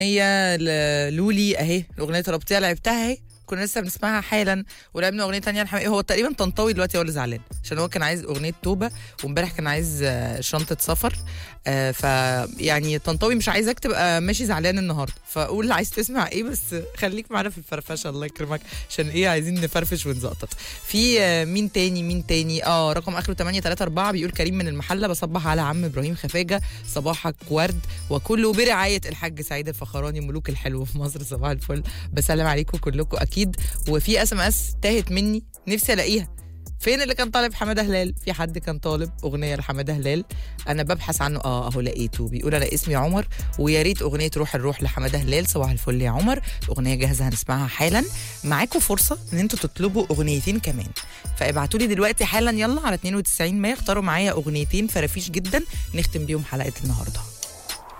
هي ل- لولي اهي الاغنيه طلبتيها لعبتها اهي كنا لسه بنسمعها حالا ولعبنا اغنيه تانية لحماقي هو تقريبا طنطاوي دلوقتي هو اللي زعلان عشان هو كان عايز اغنيه توبه وامبارح كان عايز آه، شنطه سفر آه، ف يعني طنطاوي مش عايزك تبقى ماشي زعلان النهارده فقول عايز تسمع ايه بس خليك معانا في الفرفشه الله يكرمك عشان ايه عايزين نفرفش ونزقطط في آه، مين تاني مين تاني اه رقم اخره 834 بيقول كريم من المحله بصبح على عم ابراهيم خفاجه صباحك ورد وكله برعايه الحاج سعيد الفخراني ملوك الحلو في مصر صباح الفل بسلم عليكم كلكم اكيد وفي اس ام اس تاهت مني نفسي الاقيها فين اللي كان طالب حماده هلال في حد كان طالب اغنيه لحماده هلال انا ببحث عنه اه اهو لقيته بيقول انا اسمي عمر ويا ريت اغنيه روح الروح لحماده هلال صباح الفل يا عمر الاغنيه جاهزه هنسمعها حالا معاكم فرصه ان انتوا تطلبوا اغنيتين كمان فابعتوا لي دلوقتي حالا يلا على 92 ما اختاروا معايا اغنيتين فرافيش جدا نختم بيهم حلقه النهارده